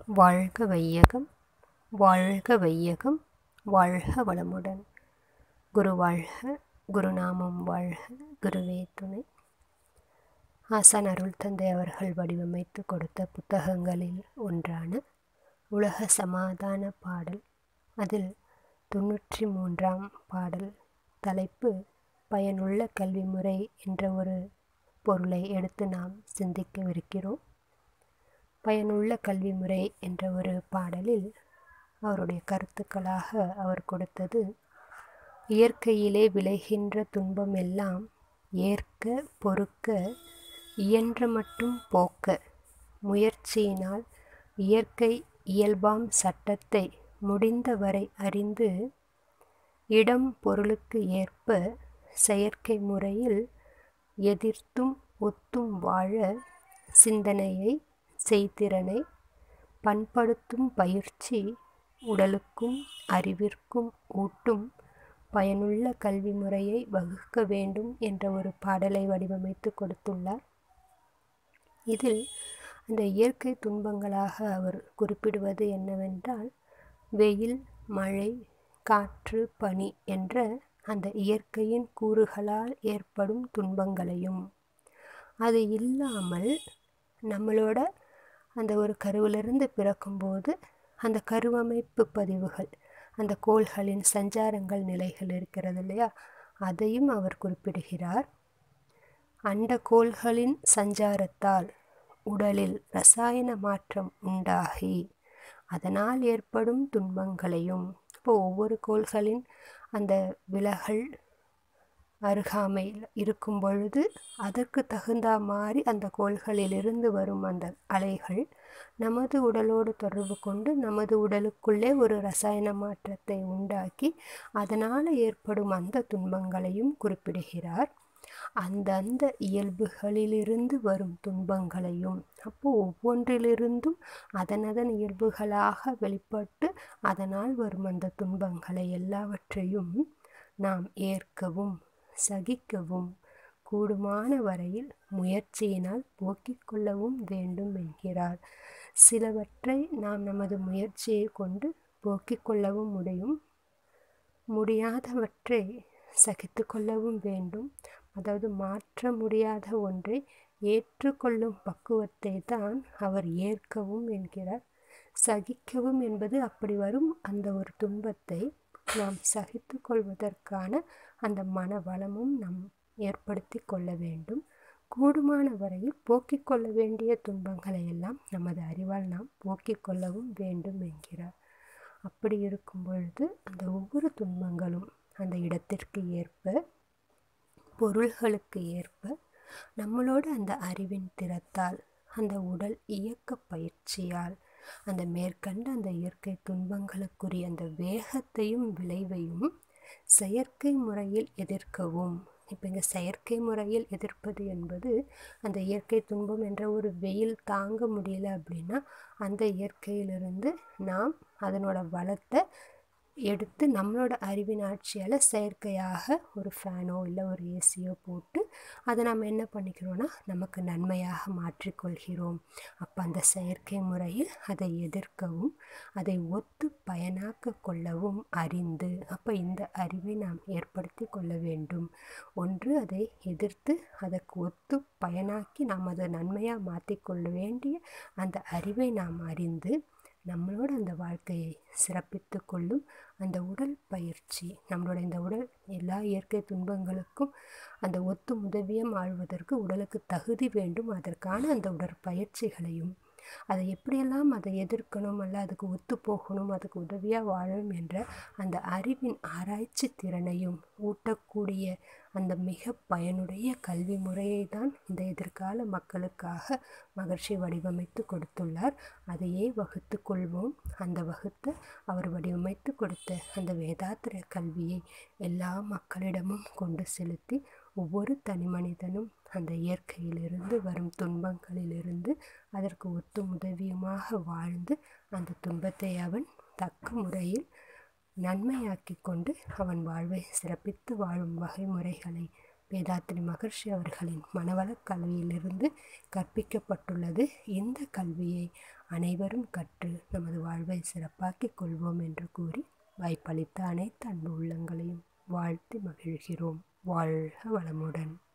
வாழ்க வையகம் வாழ்க வையகம் வாழ்க வளமுடன் குரு வாழ்க குருநாமம் வாழ்க குருவே துணை ஆசான் அருள் தந்தை அவர்கள் வடிவமைத்து கொடுத்த புத்தகங்களில் ஒன்றான உலக சமாதான பாடல் அதில் தொண்ணூற்றி மூன்றாம் பாடல் தலைப்பு பயனுள்ள கல்வி முறை என்ற ஒரு பொருளை எடுத்து நாம் சிந்திக்கவிருக்கிறோம் பயனுள்ள கல்வி முறை என்ற ஒரு பாடலில் அவருடைய கருத்துக்களாக அவர் கொடுத்தது இயற்கையிலே விளைகின்ற துன்பம் எல்லாம் ஏற்க பொறுக்க இயன்ற மட்டும் போக்க முயற்சியினால் இயற்கை இயல்பாம் சட்டத்தை முடிந்தவரை அறிந்து இடம் பொருளுக்கு ஏற்ப செயற்கை முறையில் எதிர்த்தும் ஒத்தும் வாழ சிந்தனையை செய்திறனை பண்படுத்தும் பயிற்சி உடலுக்கும் அறிவிற்கும் ஊட்டும் பயனுள்ள கல்வி முறையை வகுக்க வேண்டும் என்ற ஒரு பாடலை வடிவமைத்து கொடுத்துள்ளார் இதில் அந்த இயற்கை துன்பங்களாக அவர் குறிப்பிடுவது என்னவென்றால் வெயில் மழை காற்று பனி என்ற அந்த இயற்கையின் கூறுகளால் ஏற்படும் துன்பங்களையும் அது இல்லாமல் நம்மளோட அந்த ஒரு கருவிலிருந்து பிறக்கும்போது அந்த கருவமைப்பு பதிவுகள் அந்த கோள்களின் சஞ்சாரங்கள் நிலைகள் இருக்கிறது இல்லையா அதையும் அவர் குறிப்பிடுகிறார் அண்ட கோள்களின் சஞ்சாரத்தால் உடலில் ரசாயன மாற்றம் உண்டாகி அதனால் ஏற்படும் துன்பங்களையும் இப்போ ஒவ்வொரு கோள்களின் அந்த விலகல் அருகாமையில் இருக்கும் பொழுது அதற்கு தகுந்த மாதிரி அந்த கோள்களிலிருந்து வரும் அந்த அலைகள் நமது உடலோடு தொடர்பு கொண்டு நமது உடலுக்குள்ளே ஒரு ரசாயன மாற்றத்தை உண்டாக்கி அதனால் ஏற்படும் அந்த துன்பங்களையும் குறிப்பிடுகிறார் அந்தந்த இயல்புகளிலிருந்து வரும் துன்பங்களையும் அப்போ ஒவ்வொன்றிலிருந்தும் அதனதன் இயல்புகளாக வெளிப்பட்டு அதனால் வரும் அந்த துன்பங்களை எல்லாவற்றையும் நாம் ஏற்கவும் சகிக்கவும் கூடுமான வரையில் முயற்சியினால் போக்கிக் கொள்ளவும் வேண்டும் என்கிறார் சிலவற்றை நாம் நமது முயற்சியை கொண்டு போக்கிக் கொள்ளவும் முடியும் முடியாதவற்றை சகித்து கொள்ளவும் வேண்டும் அதாவது மாற்ற முடியாத ஒன்றை ஏற்றுக்கொள்ளும் பக்குவத்தை தான் அவர் ஏற்கவும் என்கிறார் சகிக்கவும் என்பது அப்படி வரும் அந்த ஒரு துன்பத்தை நாம் சகித்து கொள்வதற்கான அந்த மன வளமும் நாம் ஏற்படுத்தி கொள்ள வேண்டும் கூடுமான வரையில் போக்கிக் கொள்ள வேண்டிய துன்பங்களை எல்லாம் நமது அறிவால் நாம் போக்கிக் கொள்ளவும் வேண்டும் என்கிறார் அப்படி இருக்கும் பொழுது அந்த ஒவ்வொரு துன்பங்களும் அந்த இடத்திற்கு ஏற்ப பொருள்களுக்கு ஏற்ப நம்மளோட அந்த அறிவின் திறத்தால் அந்த உடல் இயக்க பயிற்சியால் அந்த மேற்கண்ட அந்த இயற்கை துன்பங்களுக்குரிய அந்த வேகத்தையும் விளைவையும் செயற்கை முறையில் எதிர்க்கவும் இப்போ இங்கே செயற்கை முறையில் எதிர்ப்பது என்பது அந்த இயற்கை துன்பம் என்ற ஒரு வெயில் தாங்க முடியல அப்படின்னா அந்த இயற்கையிலிருந்து நாம் அதனோட வளத்தை எடுத்து நம்மளோட அறிவின் ஆட்சியால் செயற்கையாக ஒரு ஃபேனோ இல்லை ஒரு ஏசியோ போட்டு அதை நம்ம என்ன பண்ணிக்கிறோன்னா நமக்கு நன்மையாக மாற்றிக்கொள்கிறோம் அப்போ அந்த செயற்கை முறையில் அதை எதிர்க்கவும் அதை ஒத்து பயனாக்க கொள்ளவும் அறிந்து அப்போ இந்த அறிவை நாம் ஏற்படுத்தி கொள்ள வேண்டும் ஒன்று அதை எதிர்த்து அதற்கு ஒத்து பயனாக்கி நாம் அதை நன்மையாக மாற்றிக்கொள்ள வேண்டிய அந்த அறிவை நாம் அறிந்து நம்மளோட அந்த வாழ்க்கையை சிறப்பித்து கொள்ளும் அந்த உடல் பயிற்சி நம்மளோட இந்த உடல் எல்லா இயற்கை துன்பங்களுக்கும் அந்த ஒத்து உதவியம் ஆழ்வதற்கு உடலுக்கு தகுதி வேண்டும் அதற்கான அந்த உடற்பயிற்சிகளையும் அதை எப்படியெல்லாம் அதை எதிர்க்கணும் அல்ல அதுக்கு ஒத்து போகணும் அதுக்கு உதவியாக வாழணும் என்ற அந்த அறிவின் ஆராய்ச்சி திறனையும் ஊட்டக்கூடிய அந்த மிக பயனுடைய கல்வி முறையை தான் இந்த எதிர்கால மக்களுக்காக மகர்ஷி வடிவமைத்து கொடுத்துள்ளார் அதையே வகுத்து கொள்வோம் அந்த வகுத்து அவர் வடிவமைத்து கொடுத்த அந்த வேதாத்திர கல்வியை எல்லா மக்களிடமும் கொண்டு செலுத்தி ஒவ்வொரு தனி மனிதனும் அந்த இயற்கையிலிருந்து வரும் துன்பங்களிலிருந்து அதற்கு ஒத்து உதவியுமாக வாழ்ந்து அந்த துன்பத்தை அவன் தக்க முறையில் நன்மையாக்கி கொண்டு அவன் வாழ்வை சிறப்பித்து வாழும் வகை முறைகளை வேதாத்திரி மகர்ஷி அவர்களின் மனவளக் கல்வியிலிருந்து கற்பிக்கப்பட்டுள்ளது இந்த கல்வியை அனைவரும் கற்று நமது வாழ்வை சிறப்பாக்கிக் கொள்வோம் என்று கூறி வாய்ப்பளித்த அனைத்து அன்பு உள்ளங்களையும் வாழ்த்தி மகிழ்கிறோம் வாழ்க வளமுடன்